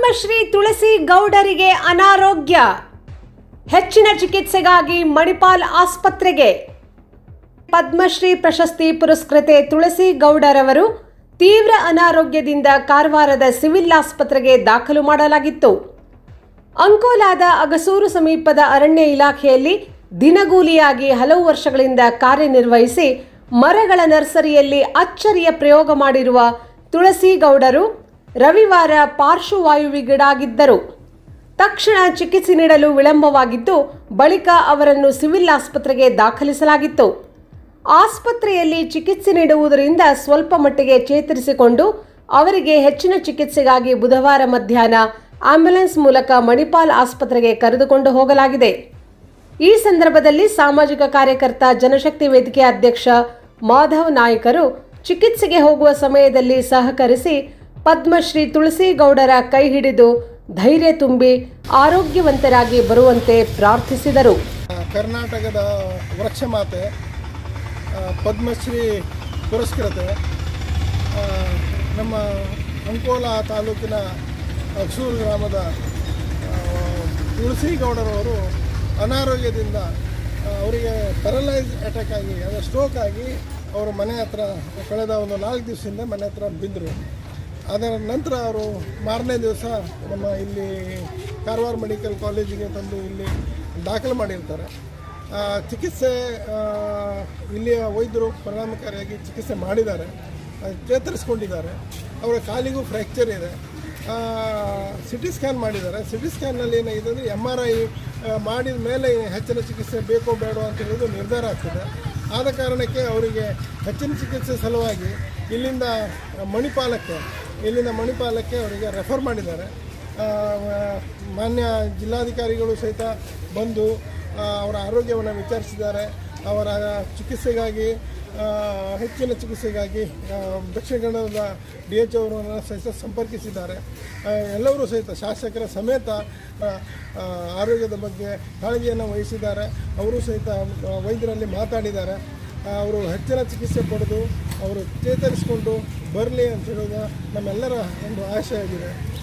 ಪದ್ಮಶ್ರೀ ತುಳಸಿ ಗೌಡರಿಗೆ ಅನಾರೋಗ್ಯ ಹೆಚ್ಚಿನ ಚಿಕಿತ್ಸೆಗಾಗಿ ಮಣಿಪಾಲ್ ಆಸ್ಪತ್ರೆಗೆ ಪದ್ಮಶ್ರೀ ಪ್ರಶಸ್ತಿ ಪುರಸ್ಕೃತೆ ತುಳಸಿ ಗೌಡರವರು ತೀವ್ರ ಅನಾರೋಗ್ಯದಿಂದ ಕಾರವಾರದ ಸಿವಿಲ್ ಆಸ್ಪತ್ರೆಗೆ ದಾಖಲು ಮಾಡಲಾಗಿತ್ತು ಅಂಕೋಲಾದ ಅಗಸೂರು ಸಮೀಪದ ಅರಣ್ಯ ಇಲಾಖೆಯಲ್ಲಿ ದಿನಗೂಲಿಯಾಗಿ ಹಲವು ವರ್ಷಗಳಿಂದ ಕಾರ್ಯನಿರ್ವಹಿಸಿ ಮರಗಳ ನರ್ಸರಿಯಲ್ಲಿ ಅಚ್ಚರಿಯ ಪ್ರಯೋಗ ಮಾಡಿರುವ ತುಳಸಿ ಗೌಡರು ರವಿವಾರ ಪಾರ್ಶ್ವವಾಯುವಿಗೀಡಾಗಿದ್ದರು ತಕ್ಷಣ ಚಿಕಿತ್ಸೆ ನೀಡಲು ವಿಳಂಬವಾಗಿದ್ದು ಬಳಿಕ ಅವರನ್ನು ಸಿವಿಲ್ ಆಸ್ಪತ್ರೆಗೆ ದಾಖಲಿಸಲಾಗಿತ್ತು ಆಸ್ಪತ್ರೆಯಲ್ಲಿ ಚಿಕಿತ್ಸೆ ನೀಡುವುದರಿಂದ ಸ್ವಲ್ಪ ಮಟ್ಟಿಗೆ ಚೇತರಿಸಿಕೊಂಡು ಅವರಿಗೆ ಹೆಚ್ಚಿನ ಚಿಕಿತ್ಸೆಗಾಗಿ ಬುಧವಾರ ಮಧ್ಯಾಹ್ನ ಆಂಬ್ಯುಲೆನ್ಸ್ ಮೂಲಕ ಮಣಿಪಾಲ್ ಆಸ್ಪತ್ರೆಗೆ ಕರೆದುಕೊಂಡು ಹೋಗಲಾಗಿದೆ ಈ ಸಂದರ್ಭದಲ್ಲಿ ಸಾಮಾಜಿಕ ಕಾರ್ಯಕರ್ತ ಜನಶಕ್ತಿ ವೇದಿಕೆ ಅಧ್ಯಕ್ಷ ಮಾಧವ್ ನಾಯ್ಕರು ಚಿಕಿತ್ಸೆಗೆ ಹೋಗುವ ಸಮಯದಲ್ಲಿ ಸಹಕರಿಸಿ ಪದ್ಮಶ್ರೀ ತುಳಸಿ ಗೌಡರ ಕೈ ಹಿಡಿದು ಧೈರ್ಯ ತುಂಬಿ ಆರೋಗ್ಯವಂತರಾಗಿ ಬರುವಂತೆ ಪ್ರಾರ್ಥಿಸಿದರು ಕರ್ನಾಟಕದ ವೃಕ್ಷ ಮಾತೆ ಆ, ಪದ್ಮಶ್ರೀ ಪುರಸ್ಕೃತೆ ಆ, ನಮ್ಮ ಅಂಕೋಲ ತಾಲೂಕಿನ ಅಕ್ಸೂರು ಗ್ರಾಮದ ಆ, ತುಳಸಿ ಗೌಡರವರು ಅನಾರೋಗ್ಯದಿಂದ ಆ, ಅವರಿಗೆ ಪ್ಯಾರಲೈಸ್ ಅಟ್ಯಾಕ್ ಆಗಿ ಅಂದರೆ ಸ್ಟ್ರೋಕ್ ಆಗಿ ಅವರು ಮನೆ ಹತ್ರ ಕಳೆದ ಒಂದು ನಾಲ್ಕು ದಿವಸದಿಂದ ಮನೆ ಹತ್ರ ಬಿದ್ದರು ಅದರ ನಂತರ ಅವರು ಮಾರನೇ ದಿವಸ ನಮ್ಮ ಇಲ್ಲಿ ಕಾರವಾರ ಮೆಡಿಕಲ್ ಕಾಲೇಜಿಗೆ ತಂದು ಇಲ್ಲಿ ದಾಖಲು ಮಾಡಿರ್ತಾರೆ ಆ, ಚಿಕಿತ್ಸೆ ಆ, ಇಲ್ಲಿಯ ವೈದ್ಯರು ಪರಿಣಾಮಕಾರಿಯಾಗಿ ಚಿಕಿತ್ಸೆ ಮಾಡಿದ್ದಾರೆ ಆ, ಚೇತರಿಸ್ಕೊಂಡಿದ್ದಾರೆ ಅವರ ಕಾಲಿಗೂ ಫ್ರ್ಯಾಕ್ಚರ್ ಇದೆ ಸಿ ಟಿ ಸ್ಕ್ಯಾನ್ ಮಾಡಿದ್ದಾರೆ ಸಿ ಟಿ ಸ್ಕ್ಯಾನ್ನಲ್ಲಿ ಏನಾಗಿದೆ ಅಂದರೆ ಎಮ್ ಆರ್ ಐ ಮಾಡಿದ ಮೇಲೆ ಹೆಚ್ಚಿನ ಚಿಕಿತ್ಸೆ ಬೇಕೋ ಬೇಡೋ ಅಂತ ಹೇಳೋದು ನಿರ್ಧಾರ ಆಗ್ತದೆ ಆದ ಕಾರಣಕ್ಕೆ ಅವರಿಗೆ ಹೆಚ್ಚಿನ ಚಿಕಿತ್ಸೆ ಸಲುವಾಗಿ ಇಲ್ಲಿಂದ ಮಣಿಪಾಲಕ್ಕೆ ಇಲ್ಲಿಂದ ಮಣಿಪಾಲಕ್ಕೆ ಅವರಿಗೆ ರೆಫರ್ ಮಾಡಿದ್ದಾರೆ ಆ, ಮಾನ್ಯ ಜಿಲ್ಲಾಧಿಕಾರಿಗಳು ಸಹಿತ ಬಂದು ಆ, ಅವರ ಆರೋಗ್ಯವನ್ನು ವಿಚಾರಿಸಿದ್ದಾರೆ ಅವರ ಚಿಕಿತ್ಸೆಗಾಗಿ ಆ, ಹೆಚ್ಚಿನ ಚಿಕಿತ್ಸೆಗಾಗಿ ಆ, ದಕ್ಷಿಣ ಕನ್ನಡದ ಡಿ ಎಚ್ ಅವರನ್ನು ಸಹಿತ ಸಂಪರ್ಕಿಸಿದ್ದಾರೆ ಆ, ಎಲ್ಲರೂ ಸಹಿತ ಶಾಸಕರ ಸಮೇತ ಆ, ಆ, ಆರೋಗ್ಯದ ಬಗ್ಗೆ ಕಾಳಜಿಯನ್ನು ವಹಿಸಿದ್ದಾರೆ ಅವರು ಸಹಿತ ಆ, ವೈದ್ಯರಲ್ಲಿ ಮಾತಾಡಿದ್ದಾರೆ ಆ, ಅವರು ಹೆಚ್ಚಿನ ಚಿಕಿತ್ಸೆ ಪಡೆದು ಅವರು ಚೇತರಿಸಿಕೊಂಡು ಬರಲಿ ಅಂತ ಹೇಳೋದು ನಮ್ಮೆಲ್ಲರ ಒಂದು ಆಶಯ ಆಗಿದೆ